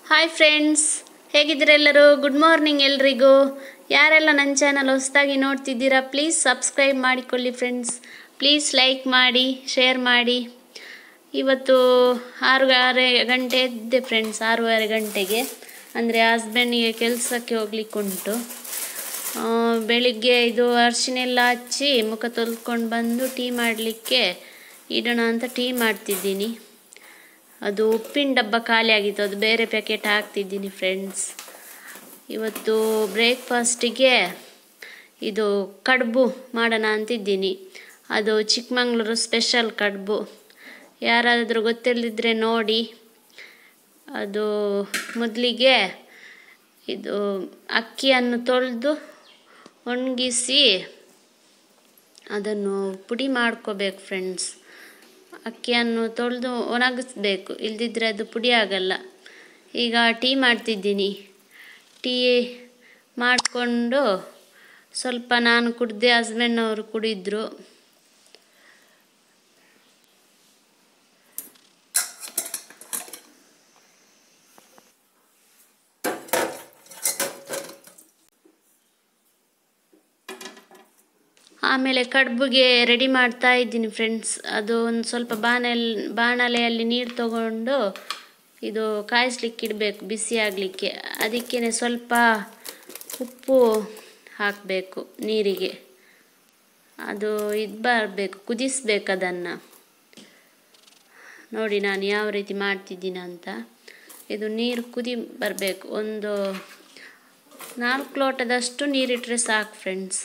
Hi friends ಹೇಗಿದ್ದೀರೆಲ್ಲರೂ good morning ಎಲ್ರಿಗೂ ಯಾರೆಲ್ಲ ನನ್ನ ಚಾನಲ್ ಹೊಸದಾಗಿ ನೋಡ್ತಿದ್ದೀರಾ ಪ್ಲೀಸ್ ಸಬ್ಸ್ಕ್ರೈಬ್ ಮಾಡಿಕೊಳ್ಳಿ ಫ್ರೆಂಡ್ಸ್ ಪ್ಲೀಸ್ ಲೈಕ್ ಮಾಡಿ ಶೇರ್ ಮಾಡಿ ಇವತ್ತು ಆರೂವರೆ ಗಂಟೆ ಎದ್ದೆ ಫ್ರೆಂಡ್ಸ್ ಆರೂವರೆ ಗಂಟೆಗೆ ಅಂದರೆ ಹಸ್ಬೆಂಡಿಗೆ ಕೆಲಸಕ್ಕೆ ಹೋಗ್ಲಿಕ್ಕುಂಟು ಆ, ಬೆಳಿಗ್ಗೆ ಇದು ಅರಿಶಿನೆಲ್ಲ ಹಚ್ಚಿ ಮುಖ ತೊಳ್ಕೊಂಡು ಬಂದು ಟೀ ಮಾಡಲಿಕ್ಕೆ ಇಡೋಣ ಅಂತ ಟೀ ಮಾಡ್ತಿದ್ದೀನಿ ಅದು ಉಪ್ಪಿನ ಡಬ್ಬ ಖಾಲಿ ಆಗಿತ್ತು ಅದು ಬೇರೆ ಪ್ಯಾಕೆಟ್ ಹಾಕ್ತಿದ್ದೀನಿ ಫ್ರೆಂಡ್ಸ್ ಇವತ್ತು ಬ್ರೇಕ್ಫಾಸ್ಟಿಗೆ ಇದು ಕಡುಬು ಮಾಡೋಣ ಅಂತಿದ್ದೀನಿ ಅದು ಚಿಕ್ಕಮಂಗ್ಳೂರು ಸ್ಪೆಷಲ್ ಕಡುಬು ಯಾರಾದರೂ ಗೊತ್ತಿಲ್ಲದಿದ್ದರೆ ನೋಡಿ ಅದು ಮೊದಲಿಗೆ ಇದು ಅಕ್ಕಿಯನ್ನು ತೊಳೆದು ಒಣಗಿಸಿ ಅದನ್ನು ಪುಡಿ ಮಾಡ್ಕೋಬೇಕು ಫ್ರೆಂಡ್ಸ್ ಅಕ್ಕಿಯನ್ನು ತೊಳೆದು ಒಣಗಿಸ್ಬೇಕು ಇಲ್ದಿದ್ರೆ ಅದು ಪುಡಿ ಆಗಲ್ಲ ಈಗ ಟೀ ಮಾಡ್ತಿದ್ದೀನಿ ಟೀ ಮಾಡಿಕೊಂಡು ಸ್ವಲ್ಪ ನಾನು ಕುಡ್ದೆ ಹಸ್ಬೆಂಡ್ನವರು ಕುಡಿದ್ರು ಆಮೇಲೆ ಕಡುಬಿಗೆ ರೆಡಿ ಮಾಡ್ತಾ ಇದ್ದೀನಿ ಫ್ರೆಂಡ್ಸ್ ಅದು ಒಂದು ಸ್ವಲ್ಪ ಬಾಣಲ್ ಬಾಣಲೆಯಲ್ಲಿ ನೀರು ತಗೊಂಡು ಇದು ಕಾಯಿಸ್ಲಿಕ್ಕೆ ಇಡಬೇಕು ಬಿಸಿ ಆಗಲಿಕ್ಕೆ ಅದಕ್ಕೇ ಸ್ವಲ್ಪ ಉಪ್ಪು ಹಾಕಬೇಕು ನೀರಿಗೆ ಅದು ಇದು ಬರಬೇಕು ಕುದಿಸ್ಬೇಕು ಅದನ್ನು ನೋಡಿ ನಾನು ಯಾವ ರೀತಿ ಮಾಡ್ತಿದ್ದೀನಿ ಅಂತ ಇದು ನೀರು ಕುದಿ ಬರಬೇಕು ಒಂದು ನಾಲ್ಕು ಲೋಟದಷ್ಟು ನೀರಿಟ್ಟರೆ ಸಾಕು ಫ್ರೆಂಡ್ಸ್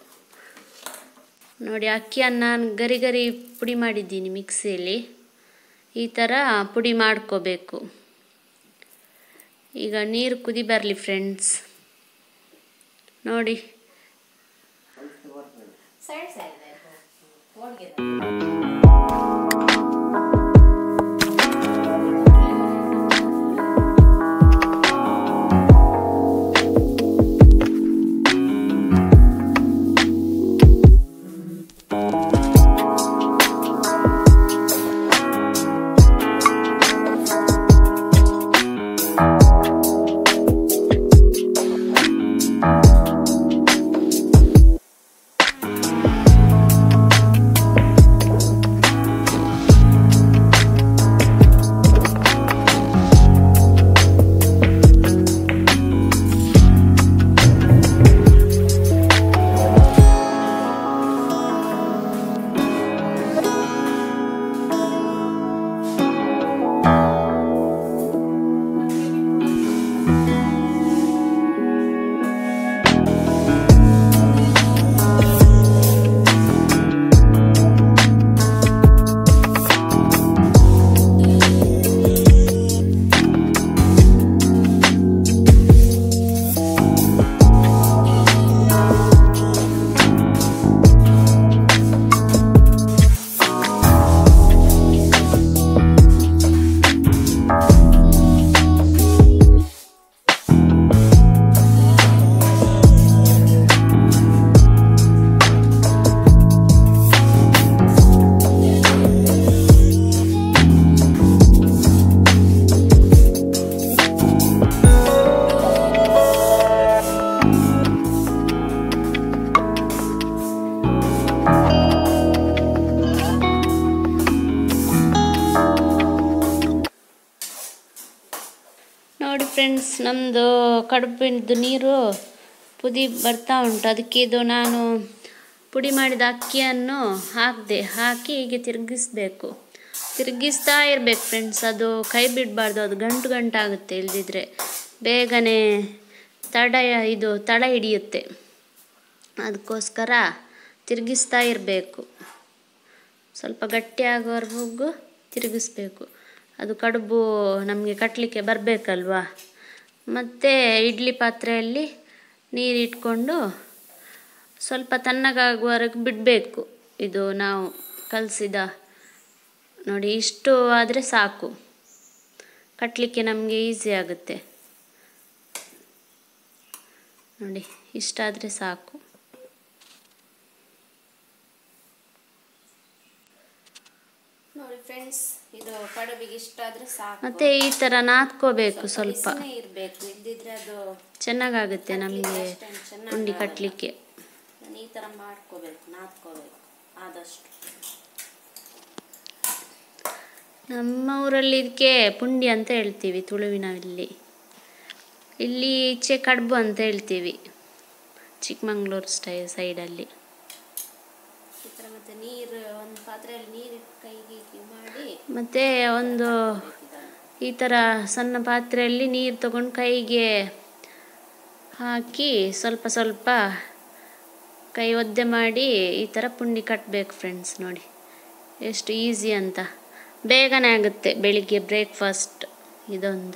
ನೋಡಿ ಅಕ್ಕಿಯನ್ನು ನಾನು ಗರಿ ಗರಿ ಪುಡಿ ಮಾಡಿದ್ದೀನಿ ಮಿಕ್ಸಿಯಲ್ಲಿ ಈ ಥರ ಪುಡಿ ಮಾಡ್ಕೋಬೇಕು ಈಗ ನೀರು ಕುದಿ ಬರಲಿ ಫ್ರೆಂಡ್ಸ್ ನೋಡಿ ನೋಡಿ ಫ್ರೆಂಡ್ಸ್ ನಮ್ಮದು ಕಡುಬಿನದು ನೀರು ಕುದಿ ಬರ್ತಾ ಉಂಟು ಅದಕ್ಕೆ ಇದು ನಾನು ಪುಡಿ ಮಾಡಿದ ಅಕ್ಕಿಯನ್ನು ಹಾಕಿದೆ ಹಾಕಿ ಹೀಗೆ ತಿರುಗಿಸ್ಬೇಕು ತಿರುಗಿಸ್ತಾ ಇರಬೇಕು ಫ್ರೆಂಡ್ಸ್ ಅದು ಕೈ ಬಿಡಬಾರ್ದು ಅದು ಗಂಟು ಗಂಟಾಗುತ್ತೆ ಇಲ್ದಿದ್ರೆ ಬೇಗನೆ ತಡ ಇದು ತಳ ಹಿಡಿಯುತ್ತೆ ಅದಕ್ಕೋಸ್ಕರ ತಿರುಗಿಸ್ತಾ ಇರಬೇಕು ಸ್ವಲ್ಪ ಗಟ್ಟಿಯಾಗೋವರೆಗೂ ತಿರುಗಿಸ್ಬೇಕು ಅದು ಕಡುಬು ನಮಗೆ ಕಟ್ಟಲಿಕ್ಕೆ ಬರಬೇಕಲ್ವಾ ಮತ್ತು ಇಡ್ಲಿ ಪಾತ್ರೆಯಲ್ಲಿ ನೀರಿಟ್ಕೊಂಡು ಸ್ವಲ್ಪ ತಣ್ಣಗಾಗುವವರೆಗೆ ಬಿಡಬೇಕು ಇದು ನಾವು ಕಲಸಿದ ನೋಡಿ ಇಷ್ಟು ಆದರೆ ಸಾಕು ಕಟ್ಟಲಿಕ್ಕೆ ನಮಗೆ ಈಸಿ ಆಗುತ್ತೆ ನೋಡಿ ಇಷ್ಟಾದರೆ ಸಾಕು ನೋಡಿ ಫ್ರೆಂಡ್ಸ್ ಇದು ಕಡುಬಿಗೆ ಇಷ್ಟ ಆದ್ರೆ ಸಾಕು ಮತ್ತೆ ಈ ಥರ ನಾದ್ಕೋಬೇಕು ಸ್ವಲ್ಪ ಬಿಸಿನೇ ಇರ್ಬೇಕು ಇಲ್ದಿದ್ರೆ ಅದು ಚೆನ್ನಾಗಾಗುತ್ತೆ ನಮಗೆ ಅಷ್ಟೇನ್ ಚೆನ್ನಾಗ್ ಪುಂಡಿ ಆಗಲ್ಲ. ಕಟ್ಟಲಿಕ್ಕೆ ನಾನು ಈ ತರ ಮಾಡ್ಕೋಬೇಕು ನಾದ್ಕೋಬೇಕು ಆದಷ್ಟು ನಮ್ಮ ಊರಲ್ಲಿ ಇದಕ್ಕೆ ಪುಂಡಿ ಅಂತ ಹೇಳ್ತೀವಿ ತುಳುವಿನಲ್ಲಿ ಇಲ್ಲಿ ಈಚೆ ಕಡುಬು ಅಂತ ಹೇಳ್ತೀವಿ ಚಿಕ್ಕಮಂಗ್ಳೂರು ಸ್ಟೈ ಸೈಡಲ್ಲಿ ಈ ತರ ಮತ್ತೆ ನೀರು ಒಂದು ಪಾತ್ರೆಯಲ್ಲಿ ನೀರು ಕೈಗೆ ಹೀಗೆ ಮಾಡಿ ಮತ್ತು ಒಂದು ಇದನ್ನು ಈ ಥರ ಸಣ್ಣ ಪಾತ್ರೆಯಲ್ಲಿ ನೀರು ತಗೊಂಡು ಕೈಗೆ ಹಾಕಿ ಸ್ವಲ್ಪ ಸ್ವಲ್ಪ ಕೈ ಒದ್ದೆ ಮಾಡಿ ಈ ಥರ ಪುಂಡಿ ಕಟ್ಟಬೇಕು ಫ್ರೆಂಡ್ಸ್ ನೋಡಿ ಎಷ್ಟು ಈಸಿ ಅಂತ ಬೇಗನೆ ಆಗುತ್ತೆ ಬೆಳಿಗ್ಗೆ ಬ್ರೇಕ್ಫಾಸ್ಟ್ ಇದೊಂದು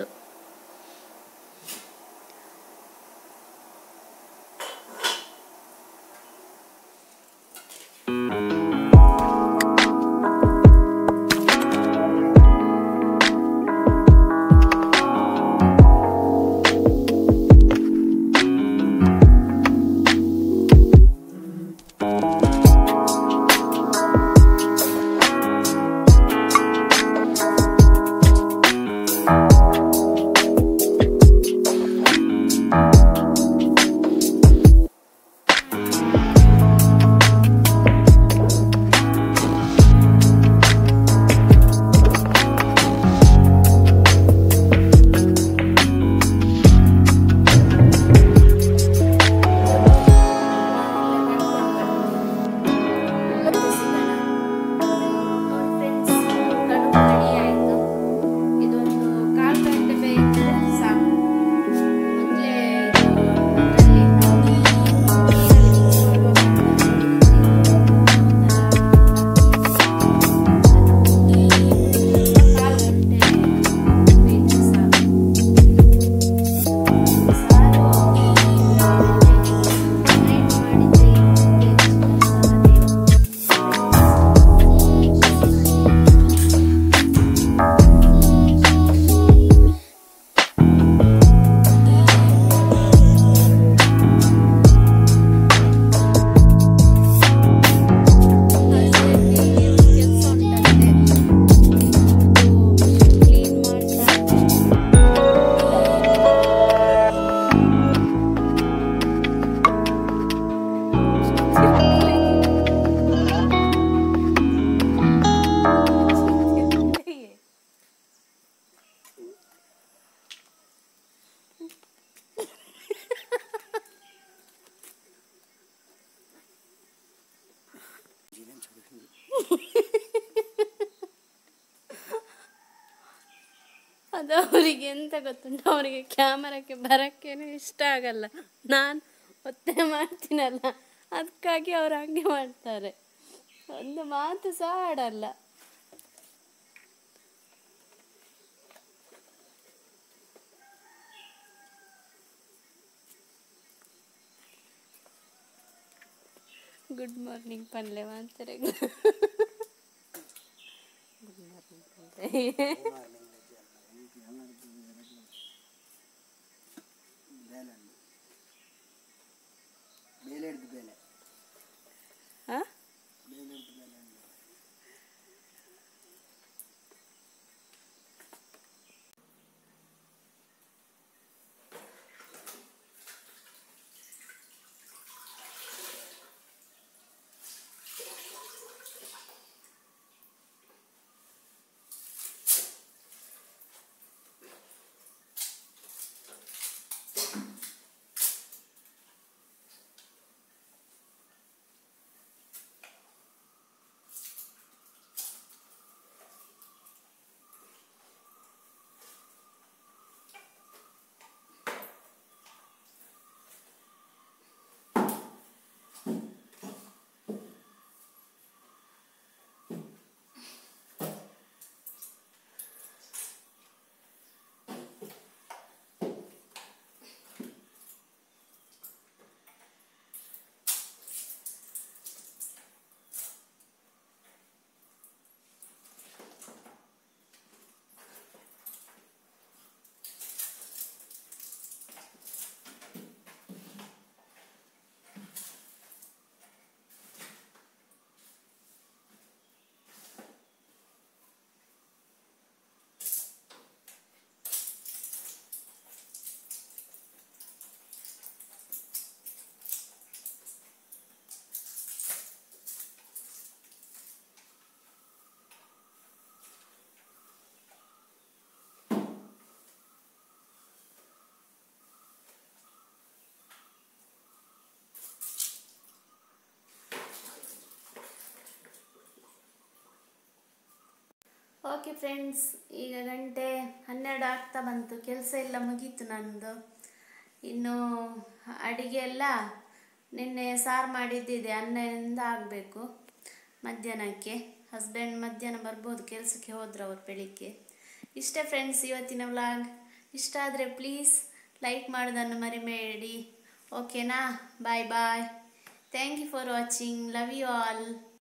ಮತ್ತೆ ಸಿಗೋಣ ನೋಡಿ ಫ್ರೆಂಡ್ಸ್ ಕಡುಬು ರೆಡಿ ಆಯಿತು ಇದೊಂದು ಕಾಲು ಗಂಟೆ ಬೇಯಿದ್ರೆ ಸಾಕು ಮೊದಲೇ ಕಾಲು ಗಂಟೆ ಬೇಯಿದ್ರೆ ಸಾಕು ಸಾರು ನೈಟ್ ಮಾಡಿದ್ದೆ ಕೆಲಸ ಉಂಟಂತೆ ಕ್ಲೀನ್ ಮಾಡ್ತಾ ಅದು ಅವರಿಗೆ ಎಂತ ಗೊತ್ತುಂಟು ಅವರಿಗೆ ಕ್ಯಾಮರಕ್ಕೆ ಬರೋಕ್ಕೇನು ಇಷ್ಟ ಆಗಲ್ಲ ನಾನು ಒತ್ತೆ ಮಾಡ್ತೀನಲ್ಲ ಅದಕ್ಕಾಗಿ ಅವ್ರು ಹಂಗೆ ಮಾಡ್ತಾರೆ ಒಂದು ಮಾತು ಸಹ ಆಡಲ್ಲ ಗುಡ್ ಮಾರ್ನಿಂಗ್ ಪಲ್ಯ ಮಾಡ್ತಾರೆ ಗುಡ್ ಮಾರ್ನಿಂಗ್ ಪಲ್ಯ ಬೇಲೆ ಹಿಡಿದು ಬೇಲೆ ಹಾ ಬೇಲೆ ಹಿಡಿದು ಬೇಲೆ ಅಂದ್ರು. ಓಕೆ ಫ್ರೆಂಡ್ಸ್ ಈಗ ಗಂಟೆ ಹನ್ನೆರಡು ಆಗ್ತಾ ಬಂತು ಕೆಲಸ ಎಲ್ಲ ಮುಗೀತು ನಂದು ಇನ್ನು ಅಡಿಗೆ ಎಲ್ಲ ನಿನ್ನೆ ಸಾರು ಮಾಡಿದ್ದಿದೆ ಅನ್ನದಿಂದ ಆಗಬೇಕು ಮಧ್ಯಾಹ್ನಕ್ಕೆ ಹಸ್ಬೆಂಡ್ ಮಧ್ಯಾಹ್ನ ಬರ್ಬೋದು ಕೆಲಸಕ್ಕೆ ಹೋದ್ರು ಅವ್ರು ಬೆಳಿಗ್ಗೆ ಇಷ್ಟೇ ಫ್ರೆಂಡ್ಸ್ ಇವತ್ತಿನ ವ್ಲಾಗ್ ಇಷ್ಟ ಆದರೆ ಪ್ಲೀಸ್ ಲೈಕ್ ಮಾಡೋದನ್ನು ಮರಿಬೇಡಿ ಓಕೆನಾ bye bye thank you for watching love you all